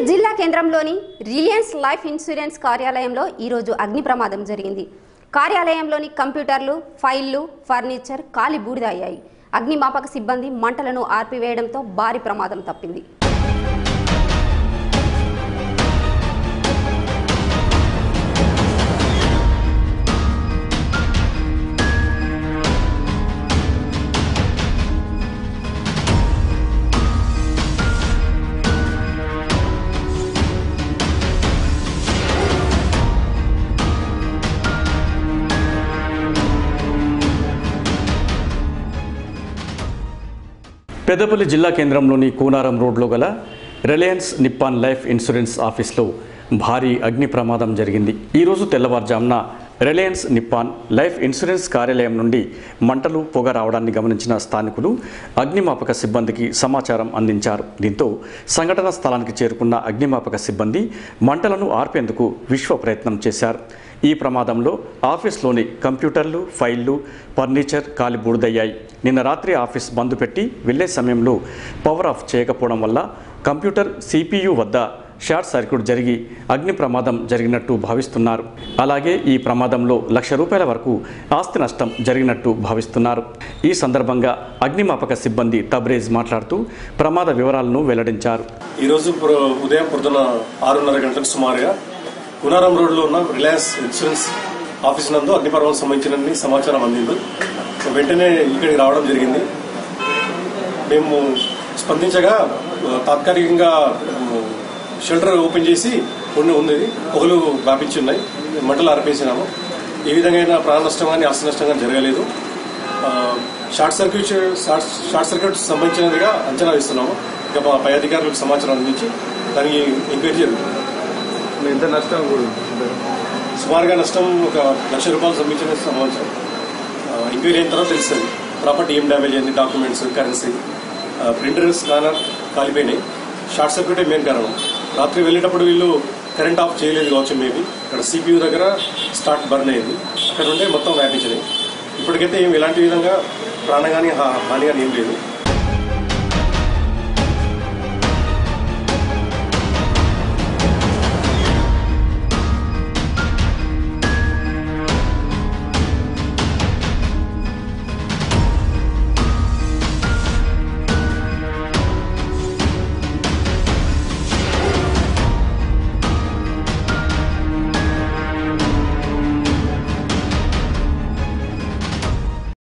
జిల్లా కేంద్రంలోని Reliance life insurance కార్యాలయంలో ఈరోజు అగ్ని ప్రమాదం జరిగింది కార్యాలయంలోని కంప్యూటర్లు ఫైళ్లు ఫర్నిచర్ కాలి బూడిద అయ్యాయి అగ్నిమాపక సిబ్బంది మంటలను ఆర్పివేయడంతో భారీ ప్రమాదం తప్పింది పెద్దపల్లి జిల్లా కేంద్రంలోని కూనారం రోడ్లో గల రిలయన్స్ నిప్పాన్ లైఫ్ ఇన్సూరెన్స్ ఆఫీస్లో భారీ అగ్ని ప్రమాదం జరిగింది ఈరోజు తెల్లవారుజామున రిలయన్స్ నిప్పాన్ లైఫ్ ఇన్సూరెన్స్ కార్యాలయం నుండి మంటలు పొగ రావడాన్ని గమనించిన స్థానికులు అగ్నిమాపక సిబ్బందికి సమాచారం అందించారు దీంతో సంఘటన స్థలానికి చేరుకున్న అగ్నిమాపక సిబ్బంది మంటలను ఆర్పేందుకు విశ్వ ప్రయత్నం చేశారు ఈ ప్రమాదంలో ఆఫీస్లోని కంప్యూటర్లు ఫైళ్లు ఫర్నిచర్ కాలి బూడిదయ్యాయి నిన్న రాత్రి ఆఫీస్ బంద్ పెట్టి వెళ్లే సమయంలో పవర్ ఆఫ్ చేయకపోవడం వల్ల కంప్యూటర్ సిపియు వద్ద షార్ట్ సర్క్యూట్ జరిగి అగ్ని ప్రమాదం జరిగినట్టు భావిస్తున్నారు అలాగే ఈ ప్రమాదంలో లక్ష రూపాయల వరకు ఆస్తి నష్టం జరిగినట్టు భావిస్తున్నారు ఈ సందర్భంగా అగ్నిమాపక సిబ్బంది తబ్రేజ్ మాట్లాడుతూ ప్రమాద వివరాలను వెల్లడించారు ఈరోజు ప్ర- ఉదయం పొద్దున ఆరున్నర గంటలకు సుమారుగా కునారం రోడ్లో ఉన్న రిలయన్స్ ఇన్సూరెన్స్ ఆఫీస్ నందు అగ్నిపర్వం సంబంధించిన సమాచారం అందింది వెంటనే ఇక్కడికి రావడం జరిగింది మేము స్పందించగా ఆ, తాత్కాలికంగా ఆ, షెల్టర్ ఓపెన్ చేసి కొన్ని ఉంది పొగలు వ్యాపించి ఉన్నాయి మంటలు ఆర్పేసినాము ఏ విధంగా అయినా ప్రాణ నష్టం కానీ ఆస్తి నష్టం కానీ జరగలేదు ఆ, short circuit short short circuit సంబంధించినదిగా అంచనా వేస్తున్నాము ఇక మా పై అధికారులకు సమాచారం అందించి దానికి ఎంక్వైరీ జరుగుతుంది ఎంత నష్టం కూడా సుమారుగా నష్టం ఒక లక్ష రూపాయలు సంబంధించిన సమాచారం ఆ, ఎంక్వైరీ అయిన తర్వాత తెలుస్తుంది ప్రాపర్టీ ఏం డ్యామేజ్ అయింది డాక్యుమెంట్స్ కరెన్సీ ఆ, ప్రింటర్ స్కానర్ కాలిపోయినాయి షార్ట్ సర్క్యూటే మెయిన్ కారణం రాత్రి వెళ్ళేటప్పుడు వీళ్ళు కరెంట్ ఆఫ్ చేయలేదు కావచ్చు మేబీ ఇక్కడ సిపియూ దగ్గర స్టార్ట్ బర్న్ అయింది అక్కడ ఉండే మొత్తం వ్యాపించినాయి ఇప్పటికైతే ఏం ఎలాంటి విధంగా ప్రాణగాని హాని కానీ ఏం లేదు